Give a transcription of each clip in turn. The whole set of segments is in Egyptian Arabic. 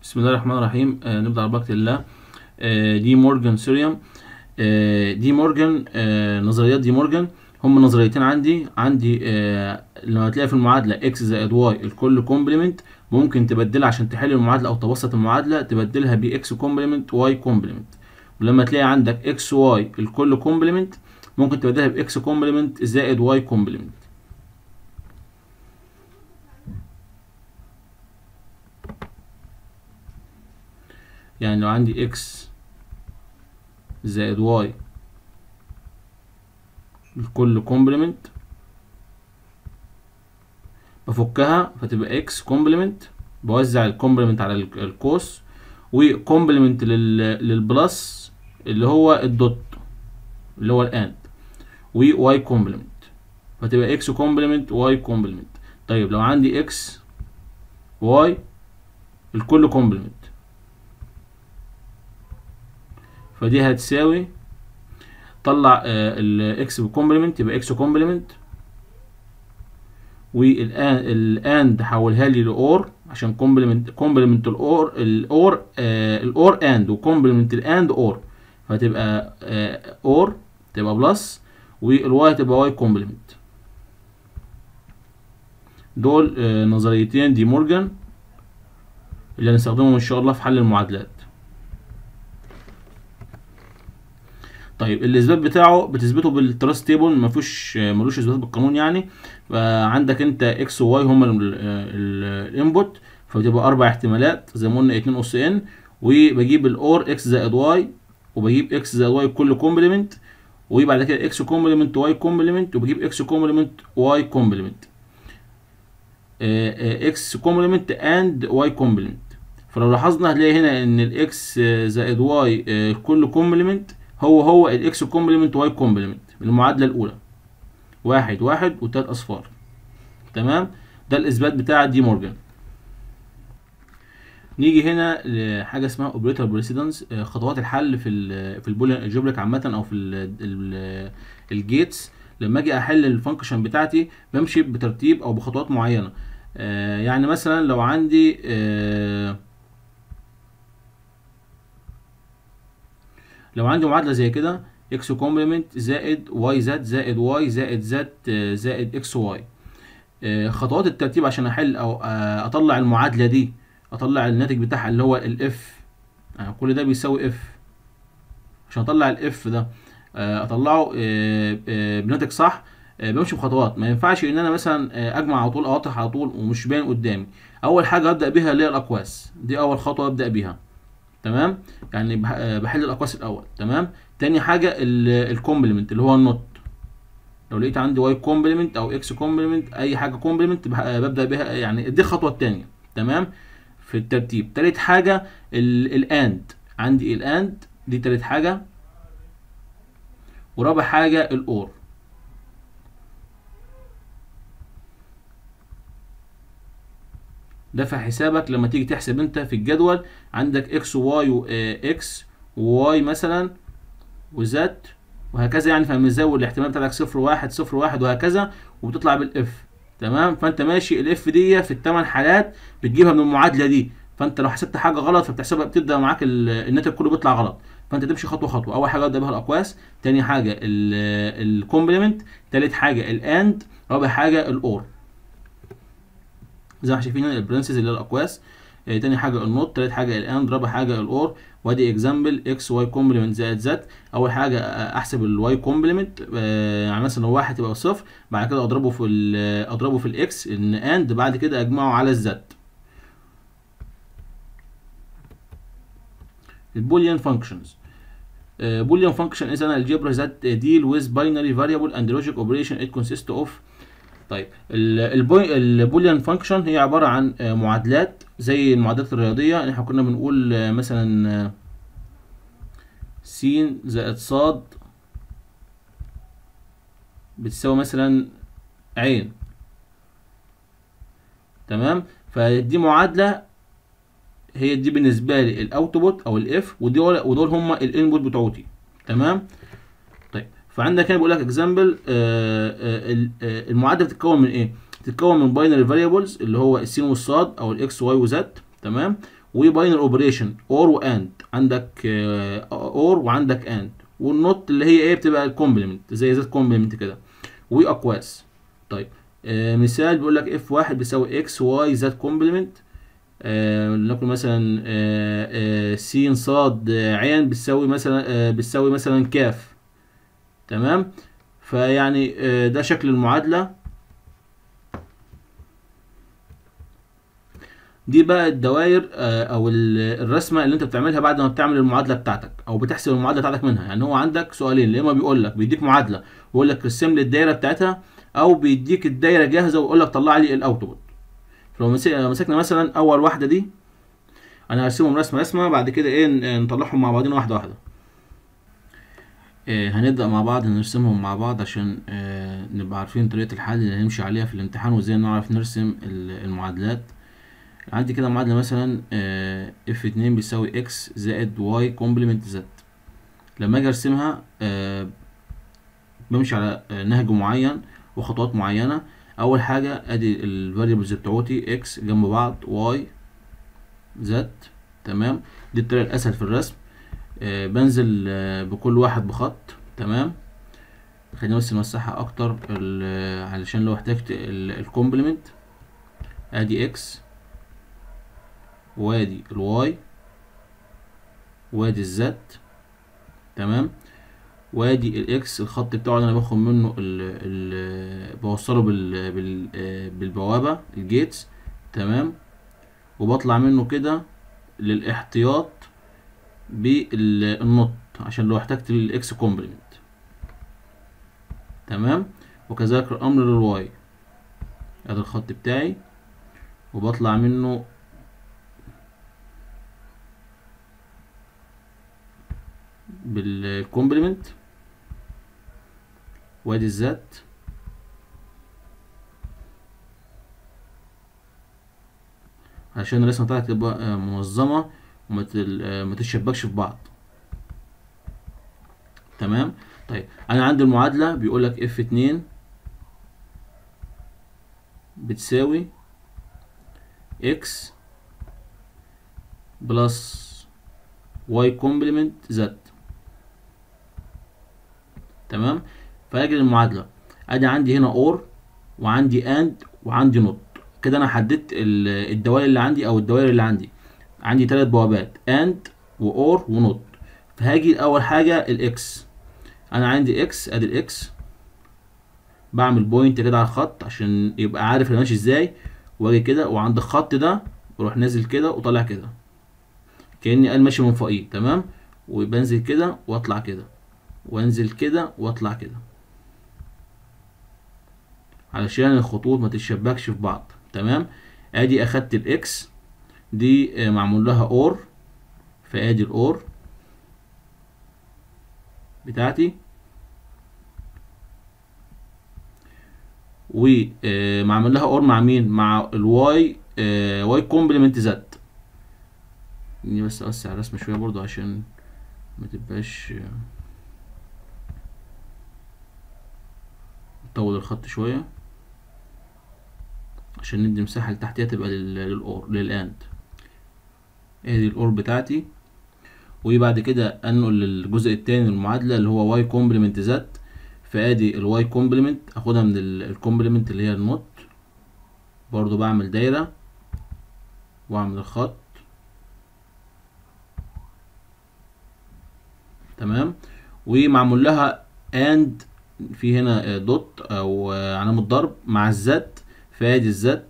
بسم الله الرحمن الرحيم آه نبدأ على بركة الله آه دي مورجان سيريوم آه دي مورجان آه نظريات دي مورجان هم نظريتين عندي عندي آه لما تلاقي في المعادلة اكس زائد واي الكل كومبلمنت ممكن تبدلها عشان تحل المعادلة أو تبسط المعادلة تبدلها باكس كومبلمنت واي كومبلمنت ولما تلاقي عندك اكس واي الكل كومبلمنت ممكن تبدلها باكس كومبلمنت زائد واي كومبلمنت يعني لو عندي اكس زائد واي الكل كومبلمنت بفكها فتبقى اكس كومبلمنت بوزع الكومبلمنت على القوس وكومبلمنت للبلس اللي هو الدوت اللي هو الاند وواي كومبلمنت فتبقى اكس كومبلمنت واي كومبلمنت طيب لو عندي اكس واي الكل كومبلمنت فدي هتساوي طلع الاكس بكومبلمنت يبقى اكس كومبلمنت والان الاند حولها لي لاور عشان كومبلمنت كومبلمنت الاور الاور آه الاور اند وكومبلمنت الاند اور فهتبقى آه اور تبقى بلس والواي تبقى واي كومبلمنت دول آه نظريتين دي مورجان اللي هنستخدمهم ان شاء الله في حل المعادلات طيب الاثبات بتاعه بتثبته بالتراست تيبل ما فيهوش ملوش اثبات بالقانون يعني فعندك انت اكس وواي هما الانبوت فبتبقى اربع احتمالات زي ما قلنا 2 اس ان وبجيب الاور اكس زائد واي وبجيب اكس زائد واي كل كومبلمنت وبعد كده اكس كومبلمنت واي كومبلمنت وبجيب اكس كومبلمنت واي كومبلمنت اكس كومبلمنت اند واي كومبلمنت فلو لاحظنا هتلاقي هنا ان الاكس زائد واي كل كومبلمنت هو هو الاكس كومبلمنت واي كومبلمنت المعادله الاولى واحد واحد وتلات اصفار تمام ده الاثبات بتاع دي مورجان نيجي هنا لحاجه اسمها اوبريتور بريسيدنس خطوات الحل في ال في البوليان الجبريك عامه او في الجيتس لما اجي احل الفانكشن بتاعتي بمشي بترتيب او بخطوات معينه يعني مثلا لو عندي لو عندي معادلة زي كده اكس كومبلمنت زائد واي زد زائد واي زائد زد زائد اكس واي خطوات الترتيب عشان احل او اطلع المعادلة دي اطلع الناتج بتاعها اللي هو الاف كل ده بيساوي اف عشان اطلع الاف ده اطلعه بناتج صح بمشي بخطوات ما ينفعش ان انا مثلا اجمع على طول او اطرح على طول ومش باين قدامي اول حاجه ابدا بيها اللي هي الاقواس دي اول خطوه ابدا بيها تمام يعني بحل الاقواس الاول تمام تاني حاجه الكومبلمنت اللي هو النوت لو لقيت عندي واي كومبلمنت او اكس كومبلمنت اي حاجه كومبلمنت ببدا بيها يعني دي الخطوه الثانيه تمام في الترتيب تالت حاجه الاند عندي الاند دي تالت حاجه ورابع حاجه الاور ده في حسابك لما تيجي تحسب انت في الجدول عندك اكس وواي واكس وواي مثلا وزد وهكذا يعني فمزود الاحتمال بتاعك صفر واحد صفر واحد وهكذا وبتطلع بالاف تمام فانت ماشي الاف دي في الثمان حالات بتجيبها من المعادله دي فانت لو حسبت حاجه غلط فبتحسبها بتبدا معاك الناتج كله بيطلع غلط فانت تمشي خطوه خطوه اول حاجه ابدا بها الاقواس تاني حاجه الكومبلمنت تالت حاجه الاند رابع حاجه الاور زي ما شايفين هنا البرنسز اللي هي الاقواس آه تاني حاجه النوت تالت حاجه الاند رابع حاجه الاور وادي اكزامبل اكس واي كومبلمنت زائد زد اول حاجه احسب الواي كومبلمنت آه يعني مثلا لو واحد يبقى صفر بعد كده اضربه في اضربه في الاكس ان اند بعد كده اجمعه على الزد البوليان فانكشنز بوليان فانكشن is an algebra that deal with binary variable and logic operation it consists of طيب البوليان فانكشن هي عباره عن معادلات زي المعادلات الرياضيه احنا كنا بنقول مثلا س زائد ص بتساوي مثلا عين تمام فدي معادله هي دي بالنسبه لي الاوتبوت او الاف ودول ودول هم الانبوت بتوعتي تمام طيب فعندك هنا بيقول لك اكزامبل المعادله بتتكون من ايه؟ بتتكون من باينري فاريبلز اللي هو السين والصاد او الاكس واي وزد تمام وباينر اوبريشن اور واند عندك اور وعندك اند والنوت اللي هي ايه بتبقى الكومبلمنت زي ذات كومبلمنت كده واقواس طيب آه مثال بيقول لك اف واحد بيساوي اكس واي زائد كومبلمنت آه نقول مثلا آه آه س صاد آه، عين بتساوي مثلا آه بتساوي مثلا كاف تمام فيعني آه ده شكل المعادلة دي بقى الدوائر آه، او ال- الرسمه اللي انت بتعملها بعد ما بتعمل المعادله بتاعتك او بتحسب المعادله بتاعتك منها يعني هو عندك سؤالين يا اما بيقول لك بيديك معادله ويقول لك رسم لي الدايره بتاعتها او بيديك الدايره جاهزه ويقول لك طلع لي الاوتبوت فلو مسك- لو مسكنا مثلا اول واحده دي انا هرسمهم رسمه رسمه بعد كده ايه ن- نطلعهم مع بعضنا واحده واحده آه، هنبدأ مع بعض نرسمهم مع بعض عشان آه، نبقى عارفين طريقة الحل اللي هنمشي عليها في الامتحان وازاي نعرف نرسم ال- المعادلات عندي كده معادلة مثلا اف اتنين بيساوي اكس زائد واي كومبلمنت زد لما اجي ارسمها آه، بمشي على آه، نهج معين وخطوات معينة اول حاجة ادي الفاريبلز بتوعتي اكس جنب بعض واي زد تمام دي الطريقة الاسهل في الرسم آه، بنزل آه، بكل واحد بخط تمام خلينا بس نمسحها اكتر ال- علشان لو احتجت الكومبلمنت ادي اكس وادي الواي وادي الزد تمام وادي الاكس الخط بتاعه اللي انا باخد منه ال ال بوصله بال بال آه، بالبوابة الجيتس تمام وبطلع منه كده للاحتياط بالنط عشان لو احتجت الاكس كومبلمنت تمام وكذلك الامر للواي ادي الخط بتاعي وبطلع منه بالكومبلمنت وادي الزد عشان الرسمة بتاعتك تبقى آه، منظمة وما تل- آه، ما تتشبكش في بعض تمام طيب انا عندي المعادلة بيقول لك اف اتنين بتساوي اكس بلس واي كومبلمنت زد تمام فاجي المعادلة ادي عندي هنا اور وعندي اند وعندي نوت كده انا حددت ال- الدوائر اللي عندي او الدوائر اللي عندي عندي ثلاث بوابات اند واور ونوت فهاجي اول حاجة الاكس انا عندي اكس ادي الاكس بعمل بوينت كده على الخط عشان يبقى عارف انا ماشي ازاي واجي كده وعند الخط ده بروح نازل كده وطالع كده كاني قال ماشي من فوقيه تمام وبنزل كده واطلع كده وانزل كده واطلع كده علشان الخطوط ما تتشبكش في بعض تمام ادي اخدت الاكس دي آه، معمول لها اور فادي الاور بتاعتي ومعمل لها اور مع مين مع الواي آه، واي كومبلمنت زد اني بس اوسع الرسمه شويه برضو عشان ما تبقاش نطول الخط شويه عشان ندي مساحه اللي تحتيها تبقى لل- للاور للاند ادي الاور بتاعتي وبعد كده انقل للجزء التاني من المعادله اللي هو واي كومبلمنت زد فادي الواي كومبلمنت اخدها من الكومبلمنت اللي هي النوت برضو بعمل دايره واعمل الخط تمام ومعمول لها اند في هنا دوت او آه، علامة ضرب مع الزد فادي الزد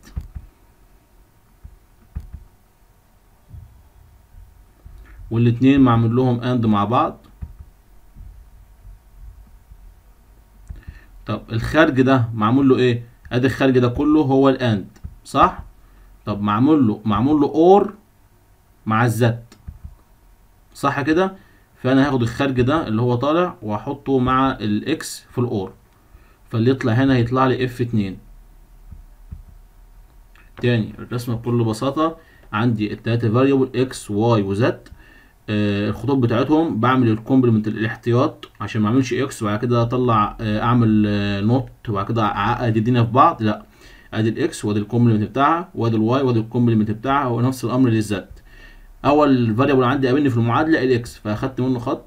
والاتنين معمول لهم اند مع بعض طب الخارج ده معمول له ايه ادي الخارج ده كله هو الاند صح طب معمول له معمول له اور مع الزد صح كده فانا هاخد الخارج ده اللي هو طالع واحطه مع الاكس في الاور فاللي يطلع هنا هيطلع لي اف اتنين تاني الرسمة بكل بساطة عندي التلاتة فاريبل اكس واي وزد آه الخطوط بتاعتهم بعمل الكومبلمنت الاحتياط عشان ما اعملش اكس وبعد كده اطلع آه اعمل آه نوت وبعد كده اعقد الدنيا في بعض لا ادي الاكس وادي الكومبلمنت بتاعها وادي الواي وادي الكومبلمنت بتاعها ونفس الامر للزد اول فاريبل عندي قابلني في المعادله الاكس فاخدت منه خط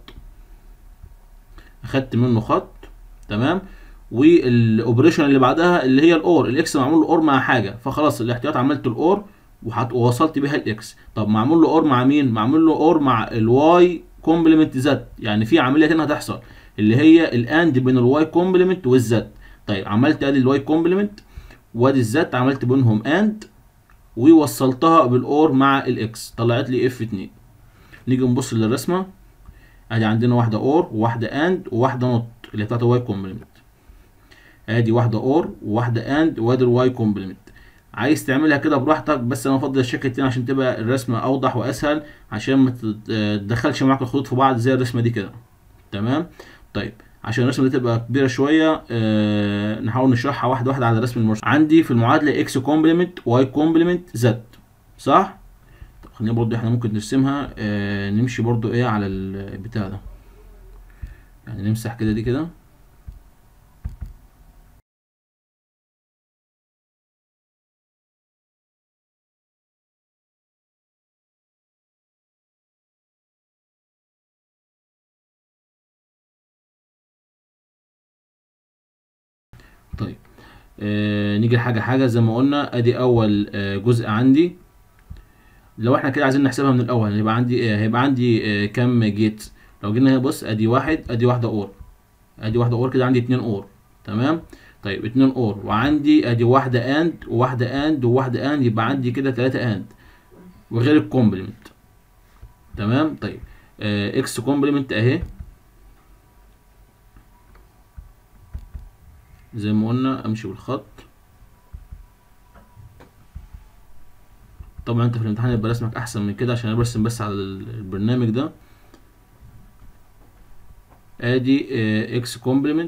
اخدت منه خط تمام والاوبريشن اللي بعدها اللي هي الاور الاكس معمول له اور مع حاجه فخلاص الاحتياط عملت الاور وحط- ووصلت بيها الاكس طب معمول له اور مع مين معمول له اور مع الواي كومبلمنت زد يعني في عمليه هنا هتحصل اللي هي الاند بين الواي كومبلمنت والزد طيب عملت ادي الواي كومبلمنت وادي الزد عملت بينهم اند ووصلتها بالاور مع الاكس طلعت لي اف 2 نيجي نبص للرسمه ادي عندنا واحده اور وواحده اند وواحده نوت اللي بتاعت الواي كومبلمنت ادي واحده اور وواحده اند وادي الواي كومبلمنت عايز تعملها كده براحتك بس انا افضل الشكل التاني عشان تبقى الرسمه اوضح واسهل عشان ما تدخلش معاك الخطوط في بعض زي الرسمه دي كده تمام طيب عشان الرسمه دي تبقى كبيره شويه آه نحاول نشرحها واحده واحده على رسم المرسم عندي في المعادله اكس كومبلمنت واي كومبلمنت زد صح طب خلينا برضو احنا ممكن نرسمها آه نمشي برضو ايه على البتاع ده يعني نمسح كده دي كده طيب آه نيجي لحاجه حاجه زي ما قلنا ادي اول آه جزء عندي لو احنا كده عايزين نحسبها من الاول هيبقى عندي آه هيبقى عندي آه كام جيت لو جينا هنا بص ادي واحد ادي واحده اور ادي واحده اور كده عندي اتنين اور تمام طيب اتنين اور وعندي ادي واحده اند وواحده اند وواحده اند يبقى عندي كده تلاته اند وغير الكومبلمنت تمام طيب آه اكس كومبلمنت اهي زي ما قلنا امشي بالخط طبعا انت في الامتحان يبقى رسمك احسن من كده عشان انا برسم بس على البرنامج ده ادي اكس كومبلمنت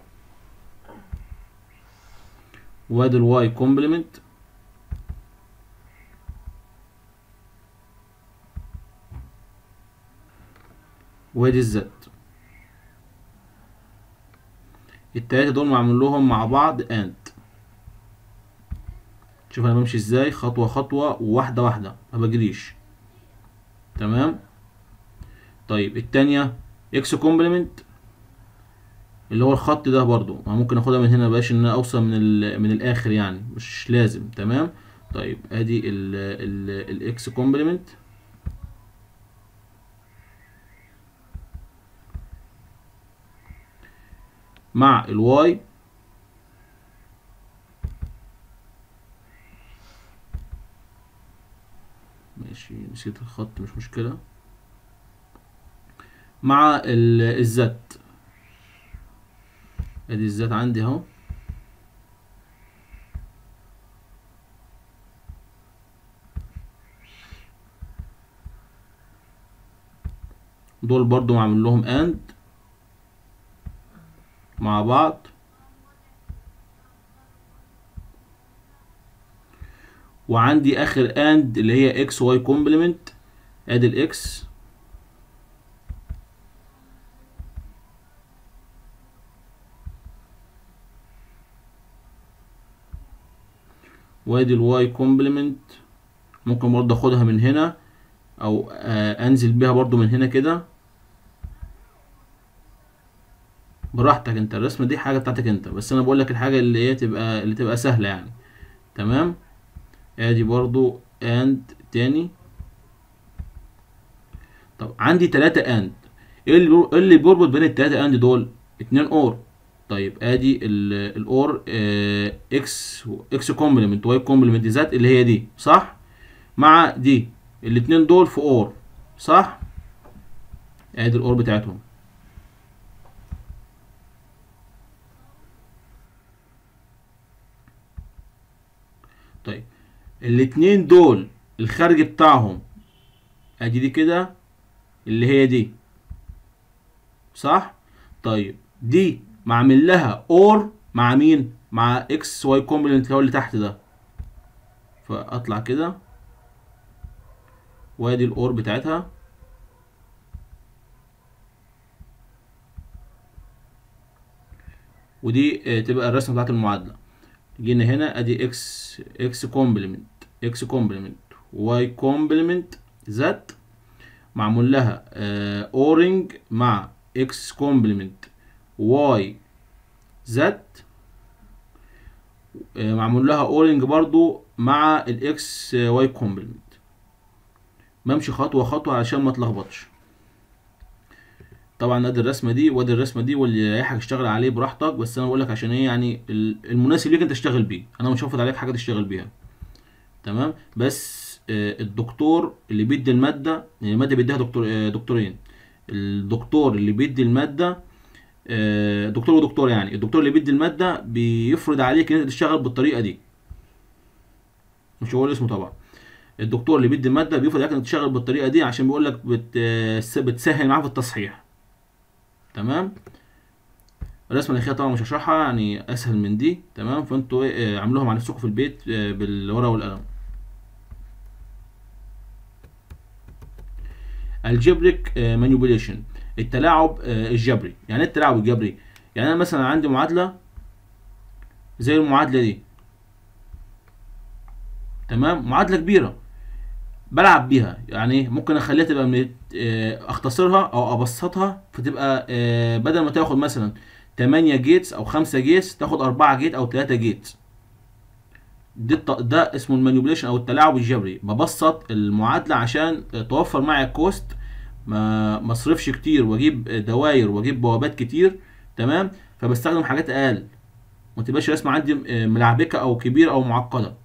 وادي الواي كومبلمنت وادي الزد التلاتة دول معمول لهم مع بعض اند شوف انا بمشي ازاي خطوة خطوة وواحدة واحدة ما بجريش تمام طيب التانية اكس كومبلمنت اللي هو الخط ده برضو ما ممكن اخدها من هنا بقاش ان انا اوصل من من الاخر يعني مش لازم تمام طيب ادي ال ال الاكس كومبلمنت مع الواي ماشي نسيت الخط مش مشكلة مع الزد ادي الزد عندي اهو دول برضو معمول لهم اند مع بعض وعندي اخر اند اللي هي اكس واي كومبلمنت ادي الاكس وادي الواي كومبلمنت ممكن برضه اخدها من هنا او آه انزل بيها برضه من هنا كده براحتك انت الرسمه دي حاجه بتاعتك انت بس انا بقول لك الحاجه اللي هي تبقى اللي تبقى سهله يعني تمام ادي برضو اند تاني طب عندي تلاتة اند ايه اللي ايه اللي بيربط بين التلاتة اند دول اتنين اور طيب ادي الاور اه اكس اكس كومبلمنت واي كومبلمنت ذات اللي هي دي صح مع دي الاتنين دول في اور صح ادي الاور بتاعتهم طيب الاتنين دول الخارج بتاعهم ادي دي كده اللي هي دي صح طيب دي معمل لها اور مع مين مع اكس واي كومبلمنت اللي هو اللي تحت ده فاطلع كده وادي الاور بتاعتها ودي تبقى الرسمه بتاعت المعادله جينا هنا ادي اكس اكس كومبلمنت اكس كومبلمنت واي كومبلمنت زد معمول لها اورنج مع اكس كومبلمنت واي زد معمول لها اورنج برضو مع الاكس واي كومبلمنت بمشي خطوه خطوه عشان ما اتلخبطش طبعا ادي الرسمه دي وادي الرسمه دي واللي يريحك اشتغل عليه براحتك بس انا بقول لك عشان ايه يعني المناسب ليك انت تشتغل بيه انا مش هفرض عليك حاجه تشتغل بيها تمام بس الدكتور اللي بيدي الماده يعني الماده بيديها دكتور دكتورين الدكتور اللي بيدي الماده دكتور ودكتور يعني الدكتور اللي بيدي الماده بيفرض عليك ان انت تشتغل بالطريقه دي مش هو اسمه طبعا الدكتور اللي بيدي الماده بيفرض عليك انك تشتغل بالطريقه دي عشان بيقول لك بت... بتسهل معاه في التصحيح تمام الرسمه الاخيره طبعا مش هشرحها يعني اسهل من دي تمام فانتوا ايه اعملوها مع نفسكم في البيت بالورقه والقلم الجبريك مانيبيوليشن التلاعب الجبري يعني ايه التلاعب الجبري يعني انا مثلا عندي معادله زي المعادله دي تمام معادله كبيره بلعب بيها يعني ممكن اخليها تبقى من اختصرها او ابسطها فتبقى بدل ما تاخد مثلا 8 جيتس او 5 جيتس تاخد 4 جيت او 3 جيت ده ده اسمه المانيبيوليشن او التلاعب الجبري ببسط المعادله عشان توفر معايا الكوست ما مصرفش كتير واجيب دواير واجيب بوابات كتير تمام فبستخدم حاجات اقل ما تبقاش رسمه عندي ملعبكه او كبيره او معقده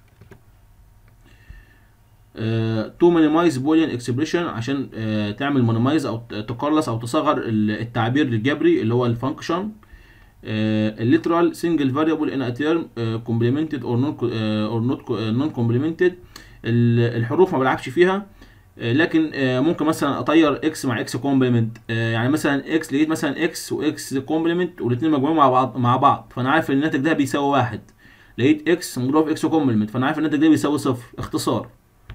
تو مينيمايز بوليان اكسبريشن عشان uh, تعمل مينيمايز او تقلص او تصغر التعبير الجبري اللي هو الفانكشن الليترال سنجل فاريبل ان ا تيرم كومبلمنتد اور نون اور نوت نون كومبلمنتد الحروف ما بلعبش فيها لكن ممكن مثلا اطير اكس مع اكس كومبلمنت يعني مثلا اكس لقيت مثلا اكس واكس كومبلمنت والاثنين مجموعين مع بعض مع بعض فانا عارف ان الناتج ده بيساوي واحد لقيت اكس مضروب في اكس كومبلمنت فانا عارف ان الناتج ده بيساوي صفر اختصار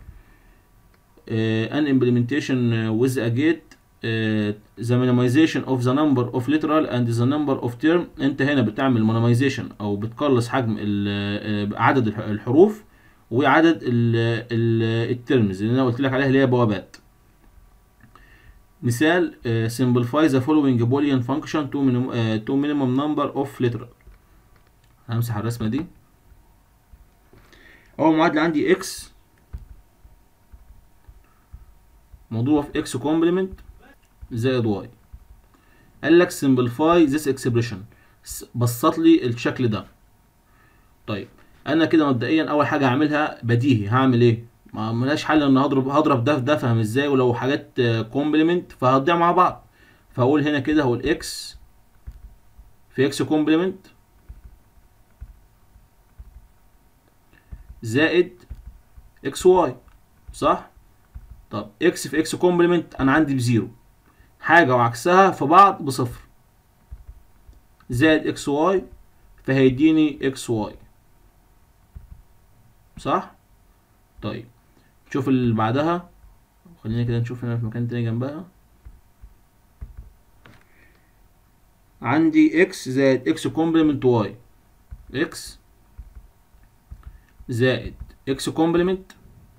uh, an implementation uh, with a gate uh, the minimization of the number of literal and the number of term انت هنا بتعمل minimization او بتقلص حجم ال عدد الحروف وعدد الترمز اللي انا قلت لك عليها اللي هي بوابات مثال uh, simplify the following boolean function to minimum, uh, to minimum number of literal همسح الرسمه دي اول معادله عندي x موضوع في x complement زائد y قال لك simplify this expression بسط لي الشكل ده طيب انا كده مبدئيا اول حاجه هعملها بديهي هعمل ايه ما ملهاش حل ان هضرب هضرب ده في ده فاهم ازاي ولو حاجات كومبلمنت فهتضيع مع بعض فاقول هنا كده هو الاكس في اكس كومبلمنت زائد اكس واي صح طب اكس في اكس كومبلمنت انا عندي بزيرو حاجه وعكسها في بعض بصفر زائد اكس واي فهيديني اكس واي صح طيب شوف اللي بعدها خلينا كده نشوف هنا في مكان تاني جنبها عندي اكس زائد اكس كومبلمنت واي اكس زائد اكس كومبلمنت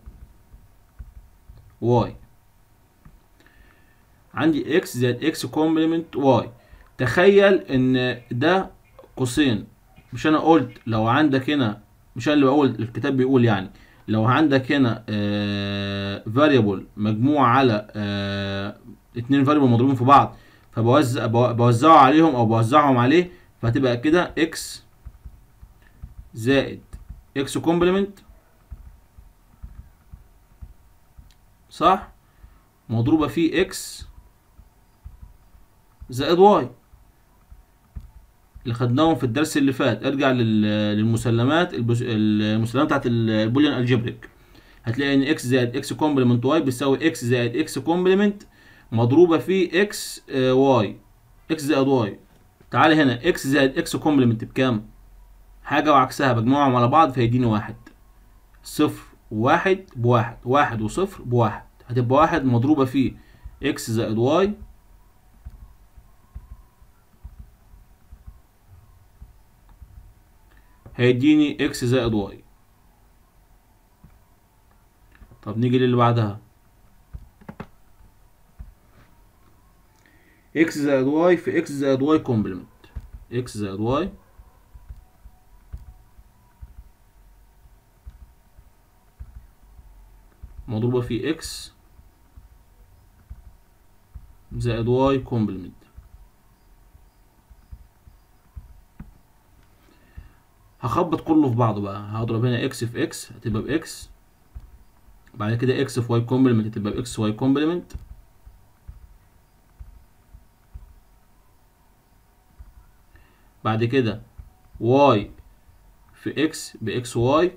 واي عندي اكس زائد اكس كومبلمنت واي تخيل ان ده قوسين مش انا قلت لو عندك هنا مش انا اللي بقول الكتاب بيقول يعني لو عندك هنا فاريبل مجموع على اه اتنين فاريبل مضروبين في بعض فبوزع بوزعه عليهم او بوزعهم عليه فهتبقى كده اكس زائد اكس كومبلمنت صح مضروبه في اكس زائد واي اللي خدناهم في الدرس اللي فات ارجع للمسلمات المسلمات بتاعت البوليان الجبريك هتلاقي ان اكس زائد اكس كومبلمنت واي بيساوي اكس زائد اكس كومبلمنت مضروبه في اكس واي اكس زائد واي تعالى هنا اكس زائد اكس كومبلمنت بكام حاجه وعكسها بجمعهم على بعض فيديني واحد صفر وواحد بواحد واحد وصفر بواحد هتبقى واحد مضروبه في اكس زائد واي هيديني اكس زائد واي طب نيجي للي بعدها اكس زائد واي في اكس زائد واي كومبلمنت اكس زائد واي مضروبة في اكس زائد واي كومبلمنت هخبط كله في بعضه بقى هضرب هنا اكس في اكس هتبقى باكس بعد كده اكس في واي كومبلمنت هتبقى باكس واي كومبلمنت بعد كده واي في اكس باكس واي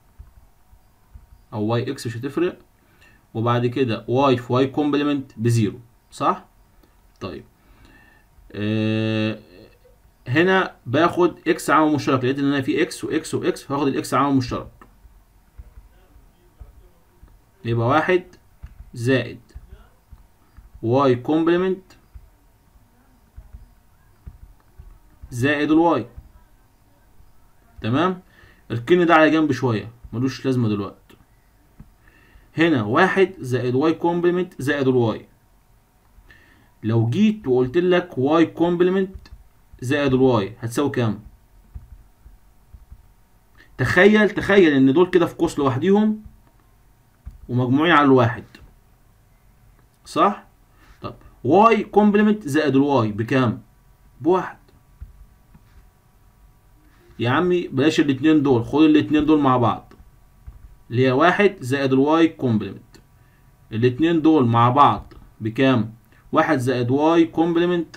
او واي اكس مش هتفرق وبعد كده واي في واي كومبلمنت بزيرو صح طيب آه هنا باخد اكس عامل مشترك لقيت ان انا في اكس واكس واكس فاخد الاكس عامل مشترك يبقى واحد زائد واي كومبلمنت زائد الواي تمام اركني ده على جنب شويه ملوش لازمه دلوقتي هنا واحد زائد واي كومبلمنت زائد الواي لو جيت وقلت لك واي كومبلمنت زائد الواي هتساوي كام تخيل تخيل ان دول كده في قوس لوحديهم ومجموعين على الواحد صح طب واي كومبلمنت زائد الواي بكام بواحد يا عمي بلاش الاتنين دول خد الاتنين دول مع بعض اللي هي واحد زائد الواي كومبلمنت الاتنين دول مع بعض بكام واحد زائد واي كومبلمنت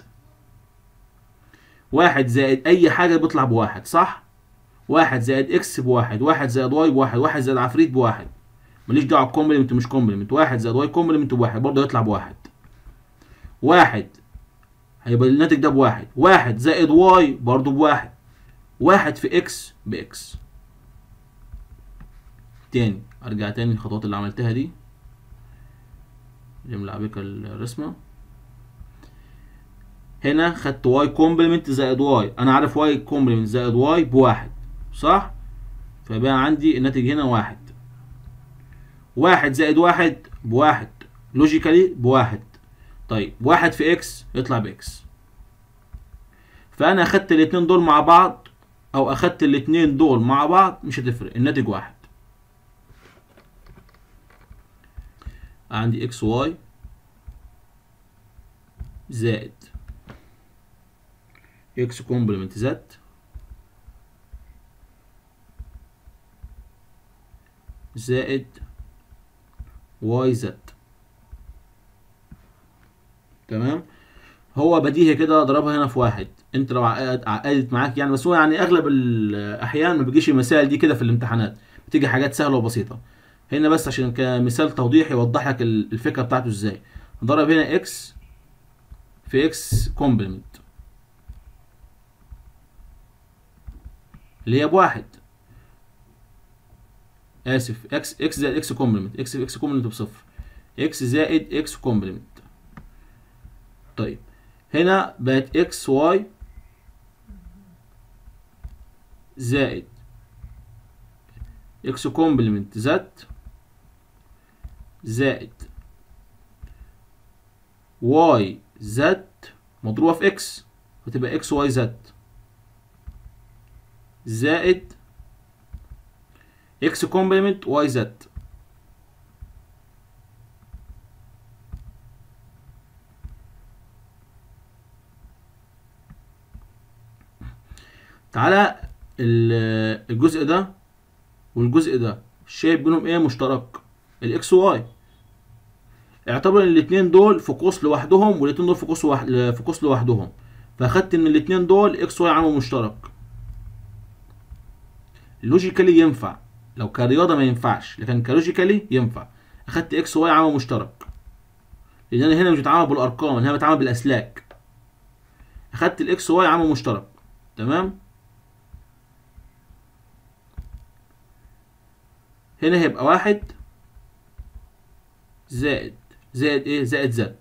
واحد زائد اي حاجة بيطلع بواحد صح واحد زائد اكس بواحد واحد زائد واي بواحد واحد زائد عفريت بواحد ماليش دعوة كومبلمنت مش كومبلمنت واحد زائد واي كومبلمنت بواحد برضه هيطلع بواحد واحد هيبقى الناتج ده بواحد واحد زائد واي برضه بواحد واحد في اكس باكس تاني ارجع تاني الخطوات اللي عملتها دي جملة بك الرسمة هنا خدت واي كومبلمنت زائد واي انا عارف واي كومبلمنت زائد واي بواحد صح فبقى عندي الناتج هنا واحد واحد زائد واحد بواحد لوجيكالي بواحد طيب واحد في اكس يطلع باكس فانا اخدت الاتنين دول مع بعض او اخدت الاتنين دول مع بعض مش هتفرق الناتج واحد عندي اكس واي زائد اكس كومبلمنت زد زائد واي زد تمام هو بديهي كده اضربها هنا في واحد انت لو عقد- عقدت معاك يعني بس هو يعني اغلب الاحيان ما بيجيش المسائل دي كده في الامتحانات بتيجي حاجات سهله وبسيطه هنا بس عشان كمثال توضيحي يوضح لك ال- الفكره بتاعته ازاي ضرب هنا اكس في اكس كومبلمنت اللي هي بواحد اسف اكس اكس زائد اكس كومبلمنت اكس في اكس كومبلمنت بصفر اكس زائد اكس كومبلمنت طيب هنا بقت اكس واي زائد اكس كومبلمنت زد زائد واي زد مضروبة في اكس فتبقى اكس واي زد زائد اكس كومبلمنت واي زد تعالى ال- الجزء ده والجزء ده شايف بينهم ايه مشترك الاكس واي اعتبر ان الاتنين دول في قوس لوحدهم والاتنين دول في قوس واحد في قوس لوحدهم فاخدت ان الاتنين دول اكس واي عامل مشترك لوجيكالي ينفع لو كرياضة ما ينفعش لكن كلوجيكالي ينفع اخدت اكس واي عامل مشترك لان انا هنا مش بتعامل بالارقام انا هنا بتعامل بالاسلاك اخدت الاكس واي عامل مشترك تمام هنا هيبقى واحد زائد زائد ايه زائد زد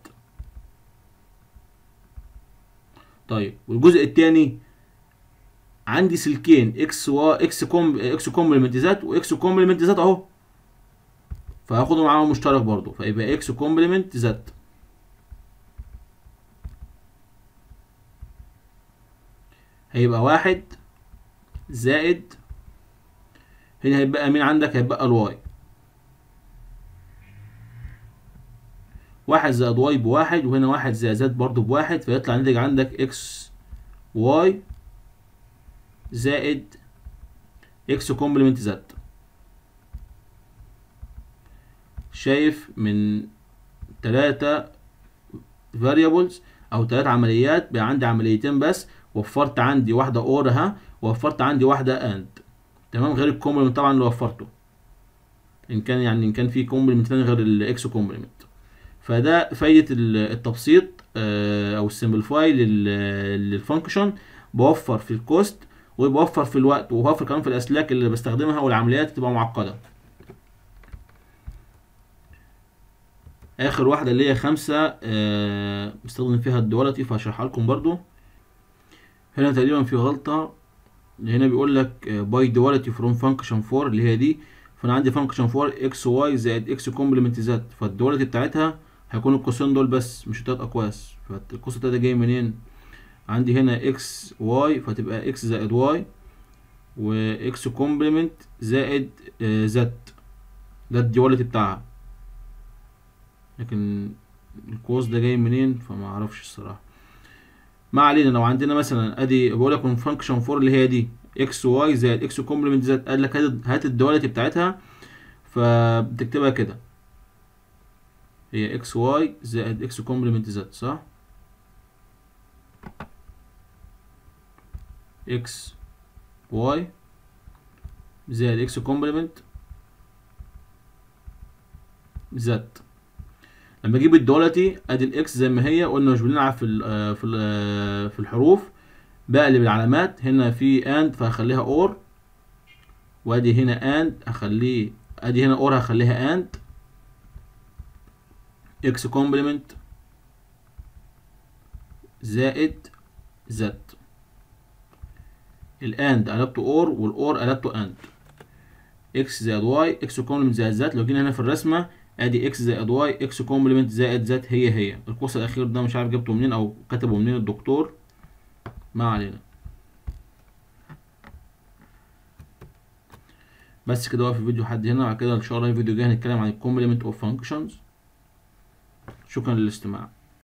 طيب والجزء التاني عندي سلكين اكس و اكس كوم اكس كومبلمنت زد واكس كومبلمنت زد اهو فهاخده معاهم مشترك برضو فيبقى اكس كومبلمنت زد هيبقى واحد زائد هنا هيبقى مين عندك هيبقى الواي واحد زائد واي بواحد وهنا واحد زائد زد برضو بواحد فيطلع ناتج عندك اكس واي زائد اكس كومبلمنت زد شايف من تلاتة variables او تلات عمليات بقى عندي عمليتين بس وفرت عندي واحدة اور ها ووفرت عندي واحدة اند تمام غير الكومبلمنت طبعا اللي وفرته ان كان يعني ان كان في كومبلمنت تاني غير الاكس كومبلمنت فده فايدة التبسيط او السمبلفاي للفانكشن بوفر في الكوست وبوفر في الوقت وبوفر كمان في الاسلاك اللي بستخدمها والعمليات تبقى معقده اخر واحده اللي هي خمسة آه بستخدم فيها الدواليتي فهشرحها لكم برضو هنا تقريبا في غلطه هنا بيقول لك باي دواليتي فروم فانكشن 4 اللي هي دي فانا عندي فانكشن 4 اكس واي زائد اكس كومبلمنت زد فالدواليتي بتاعتها هيكون القوسين دول بس مش التلات اقواس فالقوس التلاته جاي منين عندي هنا اكس واي فتبقى اكس زائد واي واكس كومبلمنت زائد زد ده الديواليتي بتاعها لكن القوس ده جاي منين فما اعرفش الصراحه ما علينا لو عندنا مثلا ادي بقول لك فانكشن 4 اللي هي دي اكس واي زائد اكس كومبلمنت زد قال لك هات الدواليتي بتاعتها فبتكتبها كده هي اكس واي زائد اكس كومبلمنت زد صح اكس واي زائد اكس كومبلمنت زد لما اجيب الدولتي ادي الاكس زي ما هي قلنا مش بنلعب في ال في ال في الحروف بقلب العلامات هنا في اند فهخليها اور وادي هنا اند هخليه ادي هنا اور هخليها اند اكس كومبلمنت زائد زد الاند قلبته اور والاور قلبته اند اكس زائد واي اكس كومبلمنت زائد زد لو جينا هنا في الرسمه ادي اكس زائد واي اكس كومبلمنت زائد زد هي هي القوس الاخير ده مش عارف جبته منين او كتبه منين الدكتور ما علينا بس كده واقف الفيديو لحد هنا وبعد كده ان شاء الله الفيديو الجاي هنتكلم عن الكومبلمنت اوف فانكشنز شكرا للاستماع